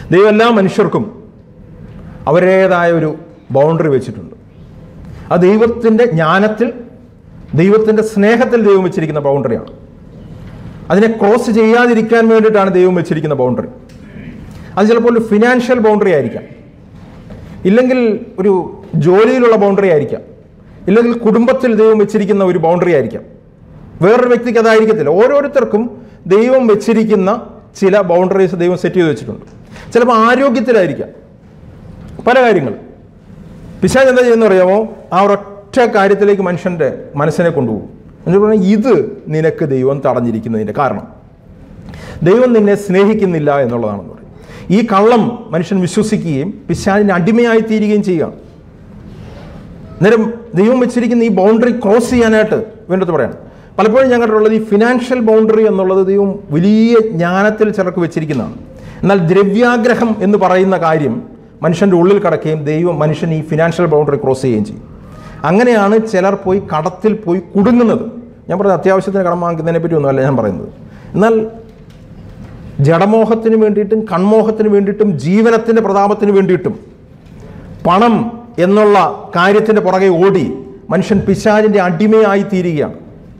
ദൈവം എല്ലാ മനുഷ്യർക്കും അവരുടേതായ ഒരു ബൗണ്ടറി വെച്ചിട്ടുണ്ട് ആ ദൈവത്തിൻ്റെ ജ്ഞാനത്തിൽ ദൈവത്തിൻ്റെ സ്നേഹത്തിൽ ദൈവം വെച്ചിരിക്കുന്ന ബൗണ്ടറിയാണ് അതിനെ ക്രോസ് ചെയ്യാതിരിക്കാൻ വേണ്ടിയിട്ടാണ് ദൈവം വെച്ചിരിക്കുന്ന ബൗണ്ടറി അത് ചിലപ്പോൾ ഒരു ഫിനാൻഷ്യൽ ബൗണ്ടറി ആയിരിക്കാം ഇല്ലെങ്കിൽ ഒരു ജോലിയിലുള്ള ബൗണ്ടറി ആയിരിക്കാം ഇല്ലെങ്കിൽ കുടുംബത്തിൽ ദൈവം വെച്ചിരിക്കുന്ന ഒരു ബൗണ്ടറി ആയിരിക്കാം വേറൊരു വ്യക്തിക്ക് അതായിരിക്കത്തില്ല ഓരോരുത്തർക്കും ദൈവം വെച്ചിരിക്കുന്ന ചില ബൗണ്ടറീസ് ദൈവം സെറ്റ് ചെയ്ത് വെച്ചിട്ടുണ്ട് ചിലപ്പോൾ ആരോഗ്യത്തിലായിരിക്കാം പല കാര്യങ്ങൾ പിശാജ് എന്താ ചെയ്യുന്ന അറിയാമോ ആ ഒരൊറ്റ കാര്യത്തിലേക്ക് മനുഷ്യൻ്റെ മനസ്സിനെ കൊണ്ടുപോകും എന്നിട്ട് പറഞ്ഞാൽ ഇത് നിനക്ക് ദൈവം തടഞ്ഞിരിക്കുന്നതിൻ്റെ കാരണം ദൈവം നിന്നെ സ്നേഹിക്കുന്നില്ല എന്നുള്ളതാണെന്ന് പറയും ഈ കള്ളം മനുഷ്യൻ വിശ്വസിക്കുകയും പിശാചിന് അടിമയായി തീരുകയും ചെയ്യുകയാണ് അന്നേരം ദൈവം വെച്ചിരിക്കുന്ന ഈ ബൗണ്ടറി ക്രോസ് ചെയ്യാനായിട്ട് വേണ്ടത് പറയണം പലപ്പോഴും ഞാൻ കണ്ടിട്ടുള്ളത് ഈ ഫിനാൻഷ്യൽ ബൗണ്ടറി എന്നുള്ളത് ദൈവം വലിയ ജ്ഞാനത്തിൽ ചിലർക്ക് വെച്ചിരിക്കുന്നതാണ് എന്നാൽ ദ്രവ്യാഗ്രഹം എന്ന് പറയുന്ന കാര്യം മനുഷ്യൻ്റെ ഉള്ളിൽ കിടക്കുകയും ദൈവം മനുഷ്യൻ ഈ ഫിനാൻഷ്യൽ ബൗണ്ടറി ക്രോസ് ചെയ്യുകയും ചെയ്യും അങ്ങനെയാണ് ചിലർ പോയി കടത്തിൽ പോയി കുടുങ്ങുന്നത് ഞാൻ പറഞ്ഞത് അത്യാവശ്യത്തിന് കടം വാങ്ങിക്കുന്നതിനെ പറ്റി ഒന്നുമല്ല ഞാൻ പറയുന്നത് എന്നാൽ ജഡമോഹത്തിന് വേണ്ടിയിട്ടും കൺമോഹത്തിന് വേണ്ടിയിട്ടും ജീവനത്തിൻ്റെ പ്രതാപത്തിന് വേണ്ടിയിട്ടും പണം എന്നുള്ള കാര്യത്തിൻ്റെ പുറകെ ഓടി മനുഷ്യൻ പിശാചിൻ്റെ അടിമയായി തീരുകയാണ്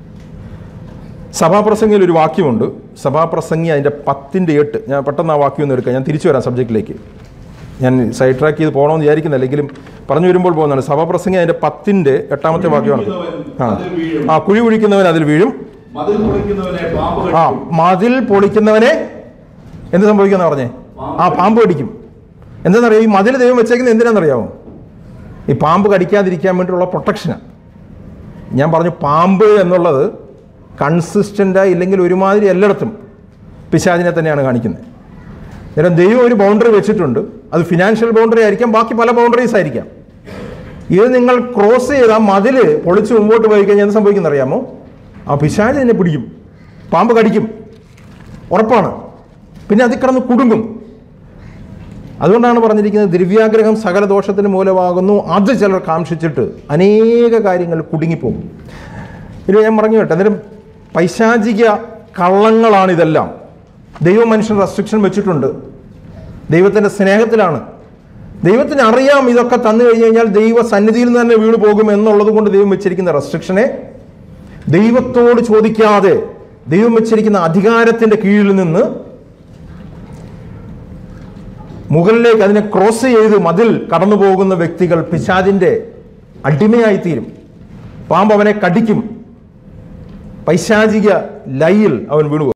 സഭാപ്രസംഗിയിൽ ഒരു വാക്യമുണ്ട് സഭാപ്രസംഗി അതിൻ്റെ പത്തിൻ്റെ എട്ട് ഞാൻ പെട്ടെന്ന് ആ വാക്യം ഒന്ന് എടുക്കാം ഞാൻ തിരിച്ചു വരാം സബ്ജക്റ്റിലേക്ക് ഞാൻ സൈഡ് ട്രാക്ക് ചെയ്ത് പോകണമെന്ന് വിചാരിക്കുന്നില്ല എങ്കിലും പറഞ്ഞു വരുമ്പോൾ പോകുന്നതാണ് സഭാപ്രസംഗി അതിൻ്റെ പത്തിൻ്റെ എട്ടാമത്തെ വാക്യമാണ് ആ അതിൽ വീഴും. ആ കുഴി കുഴിക്കുന്നവൻ അതിൽ വീഴും മതിൽ പൊളിക്കുന്നവനെ പാമ്പ് ആ കടിക്കും. മതിൽ പൊളിക്കുന്നവനെ എന്ത് സംഭവിക്കാന്ന് പറഞ്ഞേ ആ പാമ്പ് കടിക്കും എന്താണെന്നറിയാം ഈ മതിൽ ദൈവം വെച്ചേക്കുന്നത് എന്തിനാണെന്നറിയാമോ ഈ പാമ്പ് കടിക്കാതിരിക്കാൻ വേണ്ടിയുള്ള പ്രൊട്ടക്ഷനാണ് ഞാൻ പറഞ്ഞു പാമ്പ് എന്നുള്ളത് കൺസിസ്റ്റൻ്റായി ഇല്ലെങ്കിൽ ഒരുമാതിരി എല്ലായിടത്തും പിശാചിനെ തന്നെയാണ് കാണിക്കുന്നത് അന്നേരം ദൈവം ഒരു ബൗണ്ടറി വെച്ചിട്ടുണ്ട് അത് ഫിനാൻഷ്യൽ ബൗണ്ടറി ആയിരിക്കാം ബാക്കി പല ബൗണ്ടറീസ് ആയിരിക്കാം ഇത് നിങ്ങൾ ക്രോസ് ചെയ്ത് ആ മതിൽ പൊളിച്ച് മുമ്പോട്ട് പോയി കഴിഞ്ഞാൽ എന്ത് സംഭവിക്കുന്ന അറിയാമോ ആ പിശാച് എന്നെ പിടിക്കും പാമ്പ് കടിക്കും ഉറപ്പാണ് പിന്നെ അതിൽ കിടന്ന് കുടുങ്ങും അതുകൊണ്ടാണ് പറഞ്ഞിരിക്കുന്നത് ദ്രവ്യാഗ്രഹം സകല ദോഷത്തിന് മൂലമാകുന്നു അത് ചിലർ കാക്ഷിച്ചിട്ട് അനേക കാര്യങ്ങൾ കുടുങ്ങിപ്പോകും ഇനി ഞാൻ പറഞ്ഞു കേട്ടെ അന്നേരം പൈശാചിക കള്ളങ്ങളാണ് ഇതെല്ലാം ദൈവം മനുഷ്യൻ റെസ്ട്രിക്ഷൻ വെച്ചിട്ടുണ്ട് ദൈവത്തിൻ്റെ സ്നേഹത്തിലാണ് ദൈവത്തിന് അറിയാം ഇതൊക്കെ തന്നു കഴിഞ്ഞു കഴിഞ്ഞാൽ ദൈവ സന്നിധിയിൽ നിന്ന് തന്നെ വീണു പോകും എന്നുള്ളത് കൊണ്ട് ദൈവം വെച്ചിരിക്കുന്ന റെസ്ട്രിക്ഷനെ ദൈവത്തോട് ചോദിക്കാതെ ദൈവം വെച്ചിരിക്കുന്ന അധികാരത്തിൻ്റെ കീഴിൽ നിന്ന് മുകളിലേക്ക് അതിനെ ക്രോസ് ചെയ്ത് മതിൽ കടന്നു പോകുന്ന വ്യക്തികൾ പിശാചിൻ്റെ അടിമയായി തീരും പാമ്പ് അവനെ കടിക്കും പൈശാചിക ലയിൽ അവൻ വീണു